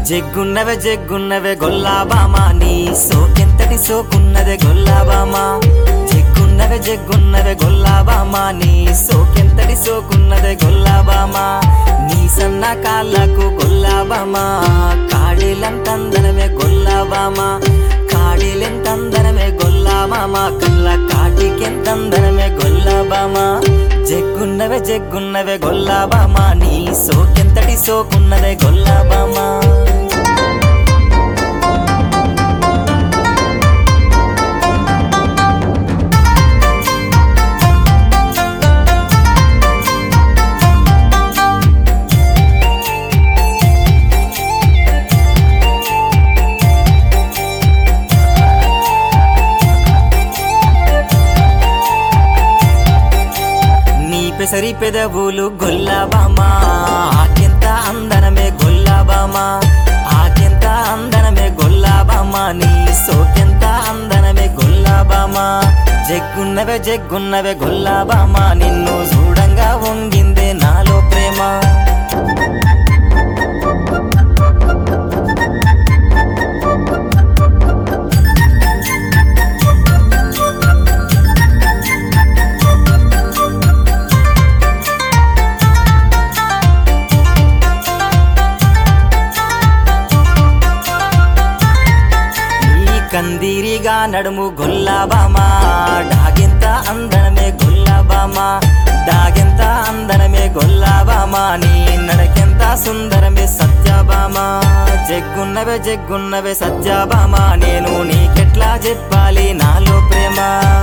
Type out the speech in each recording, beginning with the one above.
జగ్గున్నవే జగ్గున్నవే గొల్లాబామా నీ సోకెంతటి సోకున్నదే గొల్లాబామా జగ్గున్నవే జగ్గున్నవే గొల్లాబామా నీ సోకెంతటి సోకున్నదే గొల్లాబామా నీ సన్న కాళ్ళకు గొల్లాబామా కాడేలంతందనమే గొల్లాబామా కాడేలెంతందనమే గొల్లాబామా కళ్ళ కాటికెంతందనమే గొల్లాబామా జగ్గున్నవే జగ్గున్నవే గొల్లాబామా నీ సోకెంతటి సోకున్నదే గొల్లాబామా నీ పెసరి పెదవులు గొల్లాబామా ఆకెంత అందనమే గొల్లాబామా ఆకెంత అందనమే గొల్లాబామా నీ సోకెంత అందనమే గొల్లాబామా జగ్గున్నవే జగ్గున్నవే గొల్లాబామా నిన్ను చూడంగా వంగిందే నాలో ప్రేమ ఈ కందిరిగా నడుము గొల్లాబామా డాగెంత అందనమే గొల్లాబామా డాగెంత అందనమే గొల్లాబామా నీ నడకెంత సుందరమే సత్యభామా జగ్గున్నవే జగ్గున్నవే సత్యభామా నేను నీకెట్లా చెప్పాలి నాలో ప్రేమ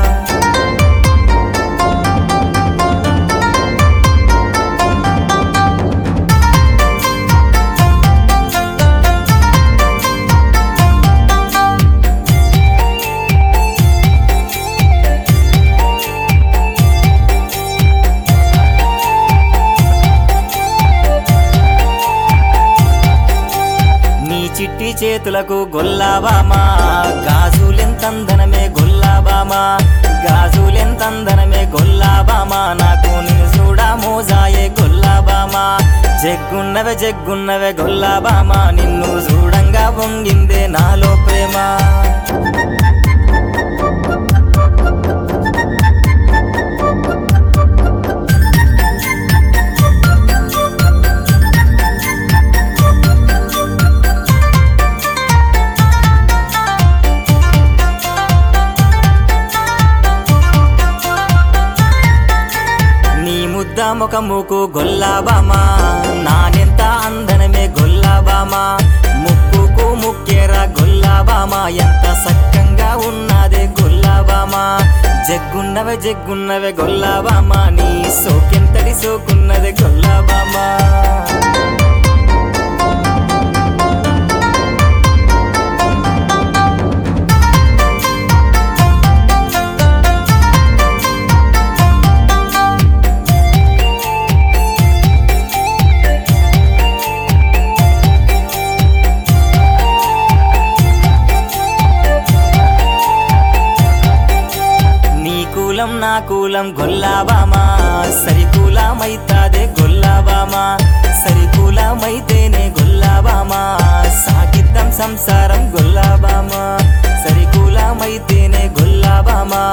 నీ చిట్టి చేతులకు గొల్లాబామా గాజులెంతందనమే గొల్లాబామా గాజులెంతందనమే గొల్లాబామా నాకు నిన్ను చూడా మోజాయే గొల్లాబామా జగ్గున్నవే జగ్గున్నవే గొల్లాబామా నిన్ను చూడంగా పొంగిందే నాలో ప్రేమ నీ ముద్ద ముఖముకు గొల్లాబామా నానెంత అందనమే గొల్లాబామా ముక్కుకు ముక్కెర గొల్లాబామా ఎంత సక్కంగా ఉన్నదే గొల్లాబామా జగ్గున్నవే జగ్గున్నవే గొల్లాబామా నీ సోకెంతటి సోకున్నదే గొల్లాబామా నీ కూలం నా కూలం గొల్లాబామా సరికూలమైతాదే గొల్లాబామా సరికూలమైతేనే గొల్లాబామా సాగిద్దాం సంసారం గొల్లాబామా సరికూలమైతేనే గొల్లాబామా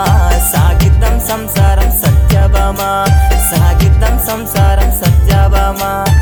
సాగిద్దాం సంసారం సత్యభామా సాగిద్దాం సంసారం సత్యభామా